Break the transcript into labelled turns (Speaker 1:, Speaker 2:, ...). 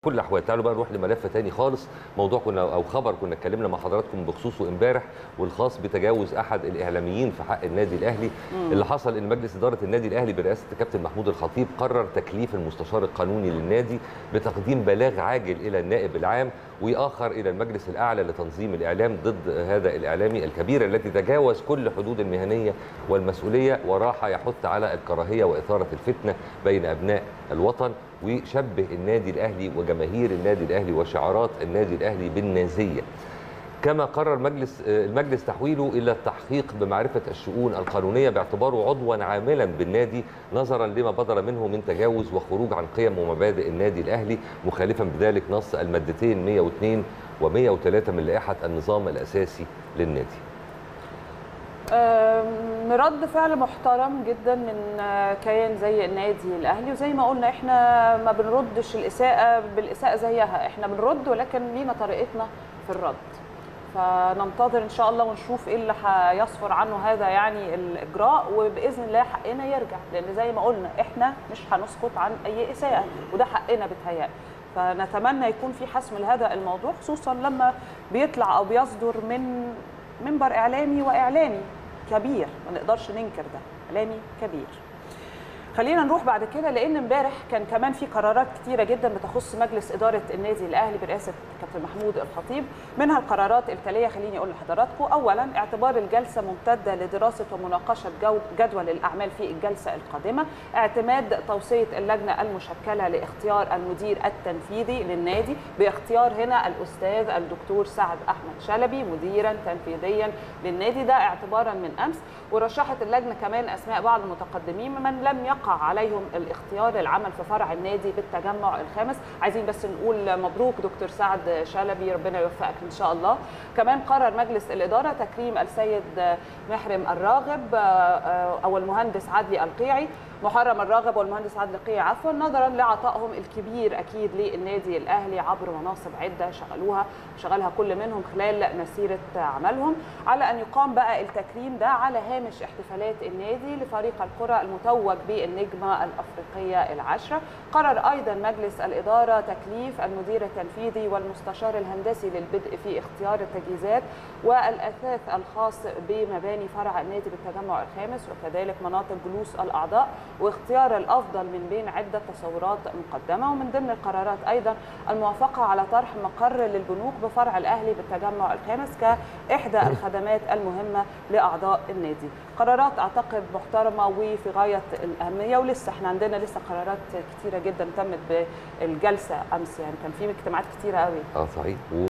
Speaker 1: كل الاحوال تعالوا بقى نروح لملف تاني خالص موضوع كنا او خبر كنا اتكلمنا مع حضراتكم بخصوصه امبارح والخاص بتجاوز احد الاعلاميين في حق النادي الاهلي
Speaker 2: مم.
Speaker 1: اللي حصل ان مجلس اداره النادي الاهلي برئاسه الكابتن محمود الخطيب قرر تكليف المستشار القانوني للنادي بتقديم بلاغ عاجل الى النائب العام واخر الى المجلس الاعلى لتنظيم الاعلام ضد هذا الاعلامي الكبير الذي تجاوز كل حدود المهنيه والمسؤوليه وراح يحث على الكراهيه واثاره الفتنه بين ابناء الوطن وشبه النادي الاهلي وجماهير النادي الاهلي وشعارات النادي الاهلي بالنازيه كما قرر مجلس المجلس تحويله الى التحقيق بمعرفه الشؤون القانونيه باعتباره عضوا عاملا بالنادي نظرا لما بدر منه من تجاوز وخروج عن قيم ومبادئ النادي الاهلي مخالفا بذلك نص المادتين 102 و103 من لائحه النظام الاساسي للنادي.
Speaker 2: آم، رد فعل محترم جدا من آه، كيان زي النادي الاهلي وزي ما قلنا احنا ما بنردش الاساءه بالاساءه زيها احنا بنرد ولكن لينا طريقتنا في الرد فننتظر ان شاء الله ونشوف ايه اللي هيصفر عنه هذا يعني الاجراء وباذن الله حقنا يرجع لان زي ما قلنا احنا مش هنسكت عن اي اساءه وده حقنا بتهيألي فنتمنى يكون في حسم لهذا الموضوع خصوصا لما بيطلع او بيصدر من منبر اعلامي واعلامي كبير ما نقدرش ننكر ده اعلامي كبير خلينا نروح بعد كده لان امبارح كان كمان في قرارات كتيره جدا بتخص مجلس اداره النادي الاهلي برئاسه كابتن محمود الخطيب منها القرارات التاليه خليني اقول لحضراتكم اولا اعتبار الجلسه ممتده لدراسه ومناقشه جو- جدول الاعمال في الجلسه القادمه اعتماد توصيه اللجنه المشكله لاختيار المدير التنفيذي للنادي باختيار هنا الاستاذ الدكتور سعد احمد شلبي مديرا تنفيذيا للنادي ده اعتبارا من امس ورشحت اللجنه كمان اسماء بعض المتقدمين من لم يقع عليهم الاختيار للعمل في فرع النادي بالتجمع الخامس عايزين بس نقول مبروك دكتور سعد شلبي ربنا يوفقك ان شاء الله كمان قرر مجلس الاداره تكريم السيد محرم الراغب او المهندس عدلي القيعي محرم الراغب والمهندس عادل القيعي عفوا نظرا لعطائهم الكبير اكيد للنادي الاهلي عبر مناصب عده شغلوها شغلها كل منهم خلال مسيره عملهم على ان يقام بقى التكريم ده على هامش احتفالات النادي لفريق الكره المتوج بالنجمه الافريقيه العشره قرر ايضا مجلس الاداره تكليف المدير التنفيذي والمستشار الهندسي للبدء في اختيار التجهيزات والاثاث الخاص بمباني فرع النادي بالتجمع الخامس وكذلك مناطق جلوس الاعضاء واختيار الافضل من بين عده تصورات مقدمه ومن ضمن القرارات ايضا الموافقه على طرح مقر للبنوك بفرع الاهلي بالتجمع الخامس كاحدى الخدمات المهمه لاعضاء النادي قرارات اعتقد محترمه وفي غايه الاهميه ولسه احنا عندنا لسه قرارات كتيره جدا تمت بالجلسه امس يعني كان في اجتماعات كتيره قوي
Speaker 1: اه صحيح